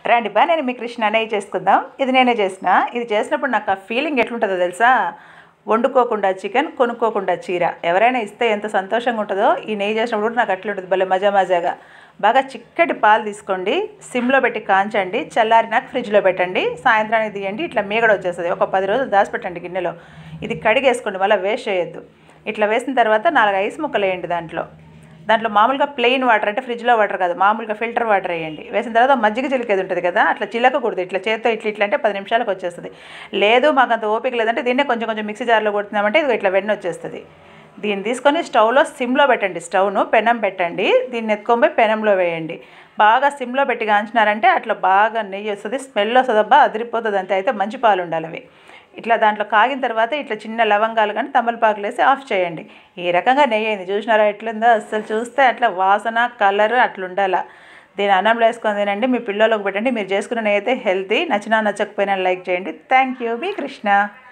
రండి బా నేను మీ కృష్ణ నెయ్యి చేసుకుందాం ఇది నేనే చేసిన ఇది చేసినప్పుడు నాకు ఆ ఫీలింగ్ ఎట్లుంటుందో తెలుసా వండుకోకుండా చికెన్ కొనుక్కోకుండా చీర ఎవరైనా ఇస్తే ఎంత సంతోషంగా ఉంటుందో ఈ నెయ్యి చేసినప్పుడు కూడా నాకు అట్లుంటుంది భలే మజా మజాగా బాగా చిక్కటి పాలు తీసుకోండి సిమ్లో పెట్టి కాంచండి చల్లారినాక ఫ్రిడ్జ్లో పెట్టండి సాయంత్రానికి తీయండి ఇట్లా మీగడ వచ్చేస్తుంది ఒక పది రోజులు దాచిపెట్టండి గిన్నెలో ఇది కడిగేసుకోండి మళ్ళీ వేస్ట్ చేయొద్దు ఇట్లా వేసిన తర్వాత నాలుగు ఐస్ ముక్కలు వేయండి దాంట్లో దాంట్లో మామూలుగా ప్లెయిన్ వాటర్ అంటే ఫ్రిడ్జ్లో వాటర్ కాదు మామూలుగా ఫిల్టర్ వాటర్ వేయండి వేసిన తర్వాత మజ్జిగ చిలికేది ఉంటుంది కదా అట్లా చిలకకూడదు ఇట్లా చేత్తో ఇట్లా ఇట్లా అంటే పది నిమిషాలకు వచ్చేస్తుంది లేదు మాకు అంత ఓపిక లేదంటే దీన్నే కొంచెం కొంచెం మిక్సీ జార్లో కొడుతున్నామంటే ఇది ఇట్లా వెన్న వచ్చేస్తుంది దీన్ని తీసుకొని స్టవ్లో సిమ్లో పెట్టండి స్టవ్ను పెనం పెట్టండి దీన్ని ఎత్తుకొని పెనంలో వేయండి బాగా సిమ్లో పెట్టి కాంచినారంటే అట్లా బాగా నెయ్యి వస్తుంది స్మెల్ వస్తుంది అబ్బా అదిరిపోతుంది అంతే అయితే మంచి పాలు ఉండాలి అవి ఇట్లా దాంట్లో కాగిన తర్వాత ఇట్లా చిన్న లవంగాలు కానీ తమలపాకులు వేసి ఆఫ్ చేయండి ఈ రకంగా నెయ్యి అయింది చూసినారా ఎట్లుందో అసలు చూస్తే అట్లా వాసన కలర్ అట్లా ఉండాల దీని అన్నంలో వేసుకొని తినండి మీ పిల్లలకు పెట్టండి మీరు చేసుకున్న నెయ్యి అయితే హెల్తీ నచ్చినా నచ్చకపోయినా లైక్ చేయండి థ్యాంక్ యూ మీ కృష్ణ